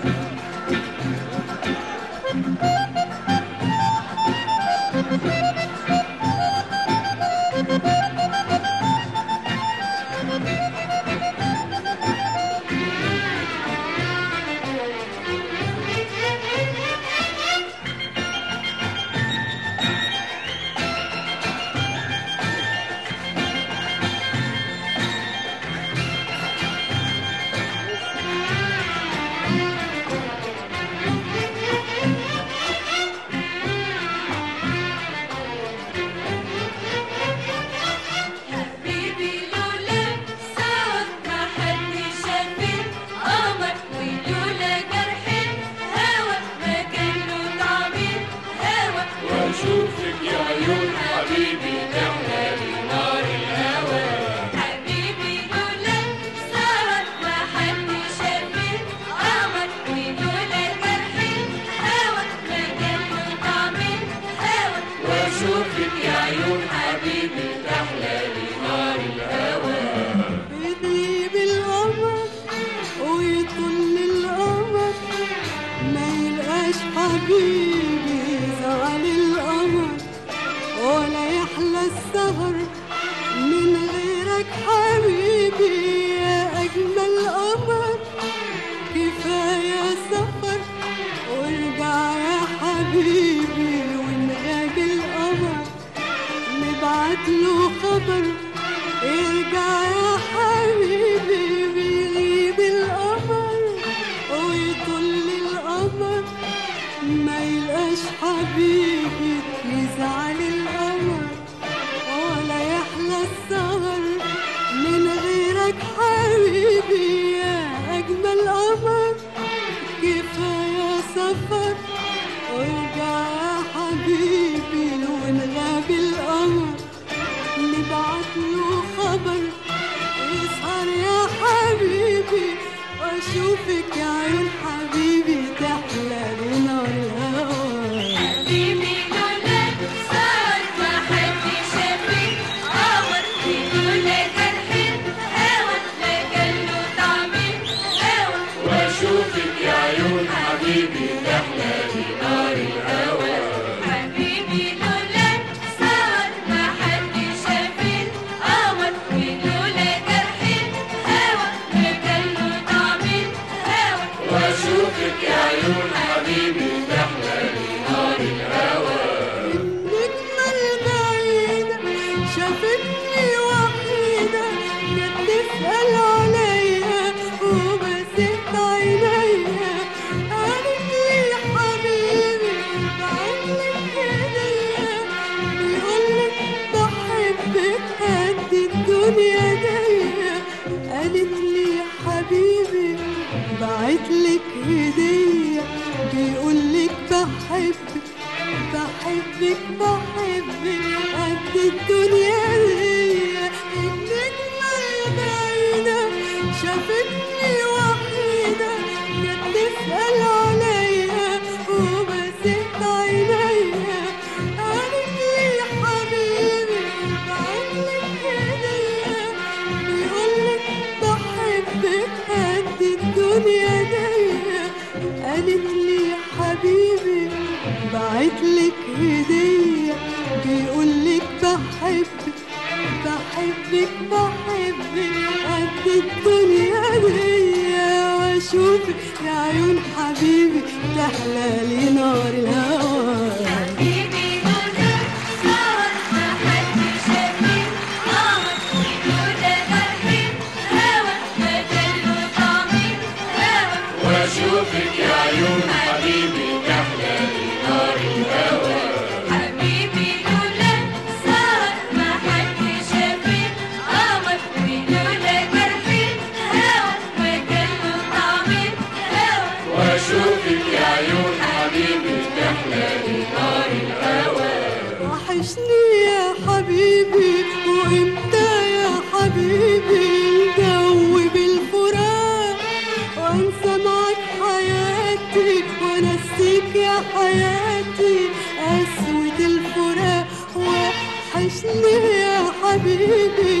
حبيبي لولا سواك ما حد شاف القمر ولولا جرح الهوى ما كان له طعم الهوى واشوفك يا عيون حبيبي تحلى بنار الهوى حبيبي لولا سواك ما حد شاف القمر ولولا جرح الهوى ما كان له طعم الهوى واشوفك يا عيون حبيبي تحلى بنار الهوى يغيب القمر ويطل القمر ما يلقاش حبيبي زعل القمر ولا يحلى السهر من غيرك حبيبي يا أجمل قمر كفاية سفر وارجع يا حبيبي ونغاب القمر نبعت له خبر ارجع يا حبيبي بيغيب القمر ويطل القمر ما يلقاش حبيبي يزعل القمر ولا يحلى السهر من غيرك حبيبي يا أجمل قمر كفاية سفر وارجع يا حبيبي ونغاب القمر نبعت له خبر يسهر يا حبيبي واشوفك يا عيون حبيبي تحلى بنار الهوى حبيبي لولا سواك ما حد شاف القمر ولولا جرح الهوى ما كان له طعم الهوى واشوفك يا عيون حبيبي تحلى بنار الهوى حبيبي لولا سواك ما حد شاف القمر ولولا جرح الهوى ما كان له طعم الهوى واشوفك يا عيون حبيبي تحلى بنار الهوى النجمة البعيدة شافتني وحيدة جت تسأل عليا وبست عينيا قالت لي حبيبي بعتلك هدية بيقولك بحبك قد الدنيا ديا قالت لي حبيبي بعتلك هدية بيقولك بحبك بحبك بحبك قد الدنيا دي النجمة البعيدة شافتني وحيدة جت تسأل عليا وبست عينيا قالت لي حبيبي بعتلك هدية بيقولك بحبك قد الدنيا دي قالت لي حبيبي بعتلك هدية بيقولك بحبك بحبك بحبك قد الدنيا دي واشوفك يا عيون حبيبي تحلى لي نار الهوى حبيبي لولا سواك ما حد شاف القمر ولولا جرح الهوى ما كان له طعم الهوى واشوفك يا عيون حبيبي تحلى بنار الهوى حبيبي لولا سواك ما حد شاف القمر ولولا جرح الهوى ما كان له طعم الهوى واشوفك يا عيون حبيبي تحلى بنار الهوى وحشني يا حبيبي وامتى يا حبيبي ندوب الفراق وانسى معك حياتي وانسيك يا حياتي قسوة الفراق وحشني يا حبيبي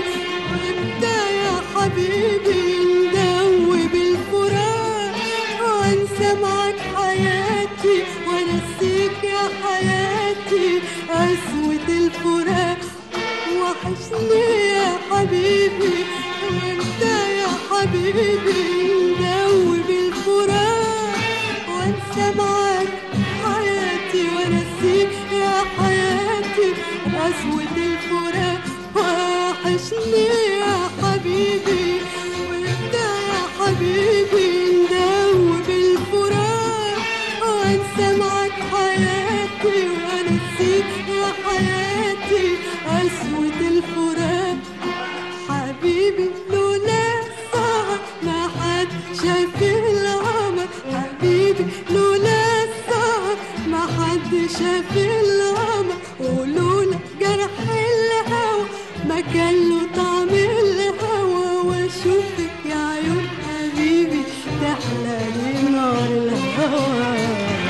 وامتى يا حبيبي ندوب الفراق وانسى معاك حياتي وانسيك يا حياتي قسوة الفراق وحشني يا حبيبي وانت يا حبيبي مدوب الفراق وانسى معاك حياتي وانسيك يا حياتي قسوة الفراق وحشني يا حبيبي وانت يا حبيبي مدوب الفراق وانسى معاك حياتي وانسيك يا حياتي قسوة الفراق حبيبي لولا السهر ما حد شاف القمر حبيبي لولا السهر ما حد شاف القمر ولولا جرح الهوى ما كان له طعم الهوى واشوفك يا عيون حبيبي تحلى لي نار الهوى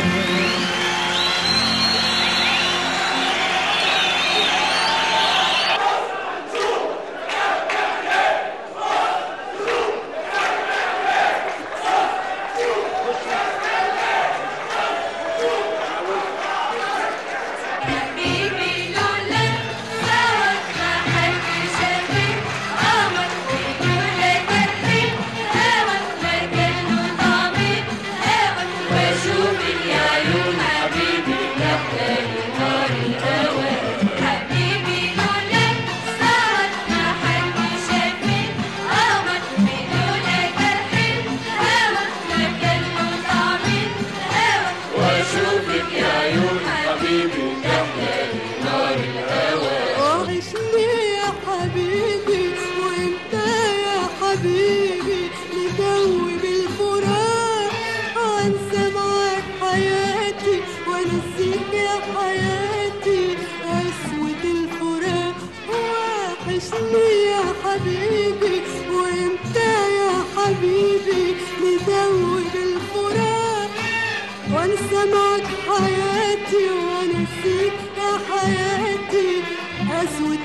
حبيبي لولا سهر ما حد شافك قمر ولولا جرح الهوى ما كان له طعم الهوى واشوفك يا عيون حبيبي تحلى لي نار الهوى حبيبي لولا سهر ما حد شافك قمر ولولا جرح الهوى ما كان له طعم الهوى واشوفك يا عيون حبيبي تحلى لي نار الهوى وحشني يا حبيبي وانت يا حبيبي مدوب الفراق وانسى معاك حياتي وانسيك يا حياتي قسوة الفراق وحشني يا حبيبي وانت يا حبيبي مدوب الفراق وانسى معك حياتي وانسيك يا حياتي قسوة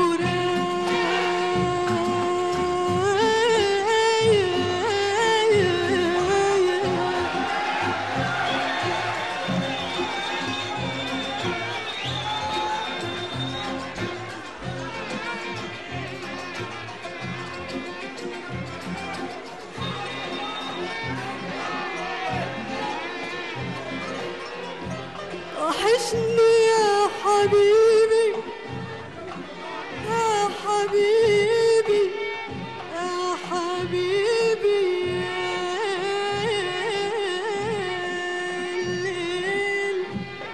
الفراق وحشني يا حبيبي يا حبيبي يا حبيبي يا الليل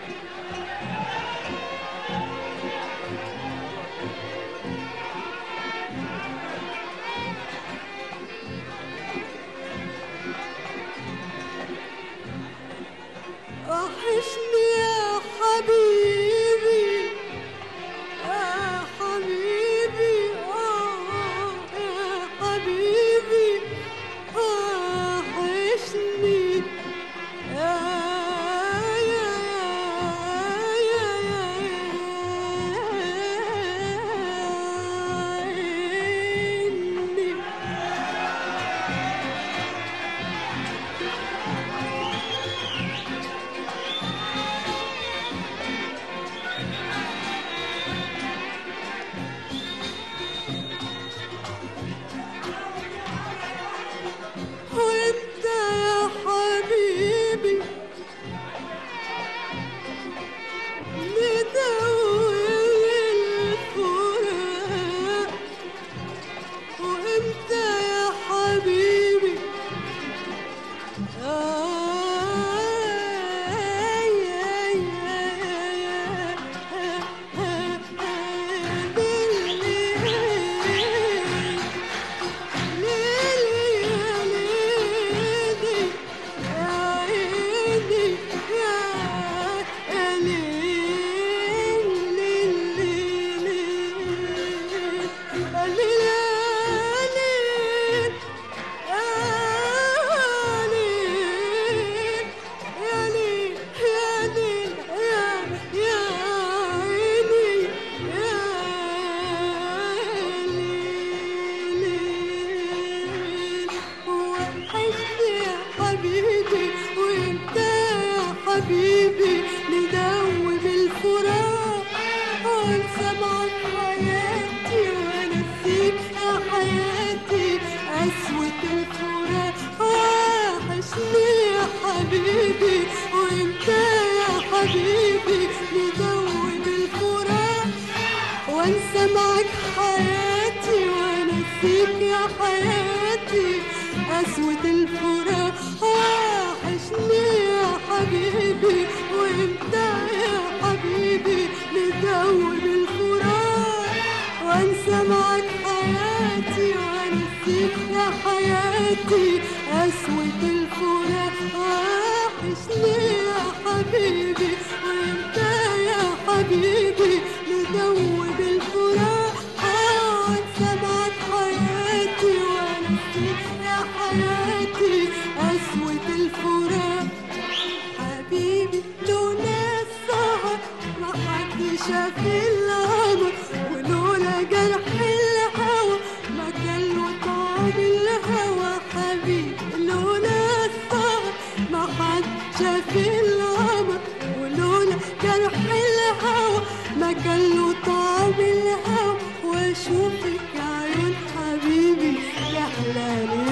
وحشني يا حبيبي يا حبيبي آه يا حبيبي وحشني يا يا يا يا يا وانت يا حبيبي مدوب الفراق وانت يا حبيبي حبيبي وانت حبيبي ندوب الفراق وانسى معك حياتي وانسيك يا حياتي قسوة الفراق وحشني يا حبيبي وانت يا حبيبي ندوب الفراق وانسى معك حياتي وانسيك يا حياتي قسوة الفراق وحشني يا حبيبي وانت يا حبيبي ندوب الفراق وانسى معك حياتي وانسيك يا حياتي قسوة الفراق وحشني يا حبيبي وانت يا حبيبي ندوب الفراق وانسى معك حياتي وانسيك يا حياتي قسوة الفراق حبيبي لولا السهر ما حد شاف القمر ولولا جرح الهوى ما كان له طعم الهوى حبيبي لولا السهر ما حد شاف القمر ولولا جرح الهوى ما كان له طعم الهوى واشوفك عيون حبيبي يا حلال